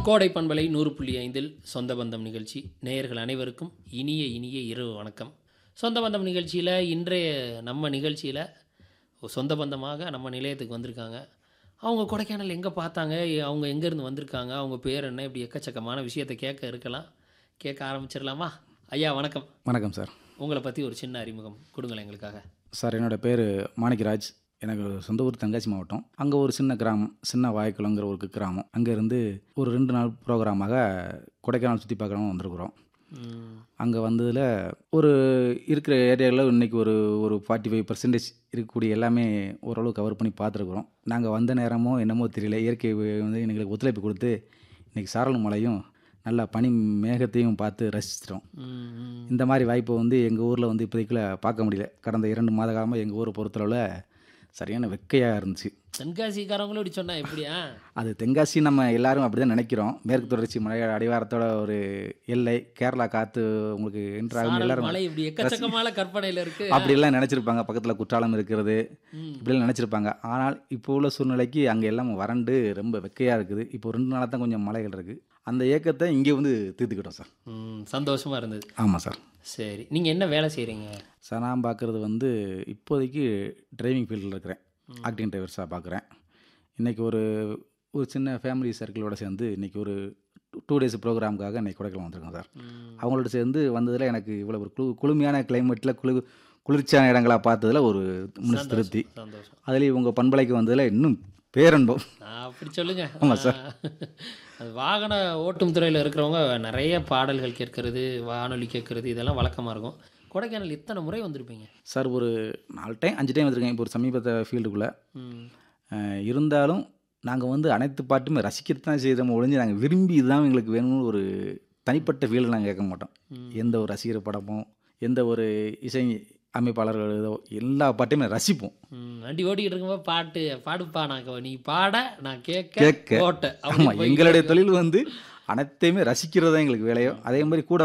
கோடை பண்பலை நூறு புள்ளி ஐந்தில் சொந்த பந்தம் நிகழ்ச்சி நேயர்கள் அனைவருக்கும் இனிய இனிய இரவு வணக்கம் சொந்த பந்தம் நிகழ்ச்சியில் இன்றைய நம்ம நிகழ்ச்சியில் சொந்த பந்தமாக நம்ம நிலையத்துக்கு வந்திருக்காங்க அவங்க கொடைக்கானல் எங்கே பார்த்தாங்க அவங்க எங்கேருந்து வந்திருக்காங்க அவங்க பேர் என்ன இப்படி எக்கச்சக்கமான விஷயத்தை கேட்க இருக்கலாம் கேட்க ஆரம்பிச்சிடலாமா ஐயா வணக்கம் வணக்கம் சார் உங்களை பற்றி ஒரு சின்ன அறிமுகம் கொடுங்களேன் எங்களுக்காக சார் என்னோட பேர் மாணிக்கராஜ் எனக்கு சொந்த ஊர் தென்காசி மாவட்டம் அங்கே ஒரு சின்ன கிராமம் சின்ன வாய்க்குளங்கிற ஒரு கிராமம் அங்கேருந்து ஒரு ரெண்டு நாள் ப்ரோக்ராமாக கொடைக்கானல் சுற்றி பார்க்கணும்னு வந்திருக்கிறோம் ம், அங்கே வந்ததில் ஒரு இருக்கிற ஏரியாவில் இன்றைக்கி ஒரு ஒரு ஃபார்ட்டி ஃபைவ் பர்சன்டேஜ் இருக்கக்கூடிய எல்லாமே ஓரளவு கவர் பண்ணி பார்த்துருக்குறோம் நாங்கள் வந்த நேரமோ என்னமோ தெரியல இயற்கை வந்து எங்களுக்கு ஒத்துழைப்பு கொடுத்து இன்றைக்கி சாரல் மலையும் நல்லா பனி மேகத்தையும் பார்த்து ரசிச்சிட்டோம் ம், ம். இந்த மாதிரி வாய்ப்பை வந்து எங்கள் ஊரில் வந்து இப்போதைக்குள்ள பார்க்க முடியல கடந்த இரண்டு மாத காலமாக எங்கள் ஊரை பொறுத்தளவில் சரியான வெக்கையாக இருந்துச்சு தென்காசிக்காரங்களும் இப்படி சொன்னா எப்படியா அது தென்காசி நம்ம எல்லாரும் அப்படி தான் நினைக்கிறோம் மேற்கு தொடர்ச்சி மலை அடிவாரத்தோட ஒரு எல்லை கேரளா காற்று உங்களுக்கு என்றாகும் சாரல் எல்லாரும் மலை இப்படி எக்கச்சக்கமான கற்பனையில் இருக்கு அப்படிலாம் நினச்சிருப்பாங்க பக்கத்தில் குற்றாலம் இருக்கிறது ம். இப்படிலாம் நினச்சிருப்பாங்க ஆனால் இப்போ உள்ள சூழ்நிலைக்கு அங்கே எல்லாம் வறண்டு ரொம்ப வெக்கையாக இருக்குது இப்போ ரெண்டு நாளாக தான் கொஞ்சம் மலைகள் இருக்குது அந்த ஏக்கத்தை இங்கே வந்து தீர்த்துக்கிட்டோம் சார் ம், சந்தோஷமா இருந்தது ஆமாம் சார் சரி நீங்க என்ன வேலை செய்றீங்க சார் நான் பார்க்குறது வந்து இப்போதைக்கு டிரைவிங் ஃபீல்டில் இருக்கிறேன் ஆக்டிங் டிரைவர்ஸாக பார்க்குறேன் இன்றைக்கி ஒரு ஒரு சின்ன ஃபேமிலி சர்க்கிளோட சேர்ந்து இன்றைக்கி ஒரு டூ டேஸ் ப்ரோக்ராமுக்காக இன்றைக்கி கொடைக்கானல் வந்திருக்கோம் சார் ம், அவங்களோட சேர்ந்து வந்ததில் எனக்கு இவ்வளோ ஒரு குளு குளுமையான கிளைமேட்டில் குளு குளிர்ச்சியான இடங்களாக பார்த்ததில் ஒரு மனசு திருப்தி சந்தோஷம் அதுலேயும் உங்கள் பண்பலைக்கு வந்ததில் இன்னும் பேரன்பம் ஆ, அப்படி சொல்லுங்க ஆமா சார். ஆ, அது வாகன ஓட்டும் துறையில் இருக்கிறவங்க நிறைய பாடல்கள் கேட்கறது வானொலி கேட்கறது இதெல்லாம் வழக்கமாக இருக்கும் கொடைக்கானல் இத்தனை முறை வந்திருப்பீங்க சார் ஒரு நாலு டைம் அஞ்சு டைம் வந்திருக்கேன் இப்போ ஒரு சமீபத்த ஃபீல்டுக்குள்ளே ம், இருந்தாலும் நாங்கள் வந்து அனைத்து பாட்டுமே ரசிக்கிறது தான் செய்கிறோம் ஒழிஞ்சு நாங்கள் விரும்பி இதுதான் எங்களுக்கு வேணும்னு ஒரு தனிப்பட்ட ஃபீல்டு நாங்கள் கேட்க மாட்டோம் ம். எந்த ஒரு ரசிகர் படமோ எந்த ஒரு இசை அமைப்பாளர்கள் ஏதோ எல்லா பாட்டையுமே ரசிப்போம் ம், வண்டி ஓட்டிக்கிட்டு இருக்கும்போது பாட்டு பாடுப்பா நான் கே- நீ பாட நான் கேட்க கேட்க. ஓட்ட ஆமாம் எங்களுடைய தொழில் வந்து அனைத்தையுமே ரசிக்கிறது தான் எங்களுக்கு வேலையோ அதே மாதிரி கூட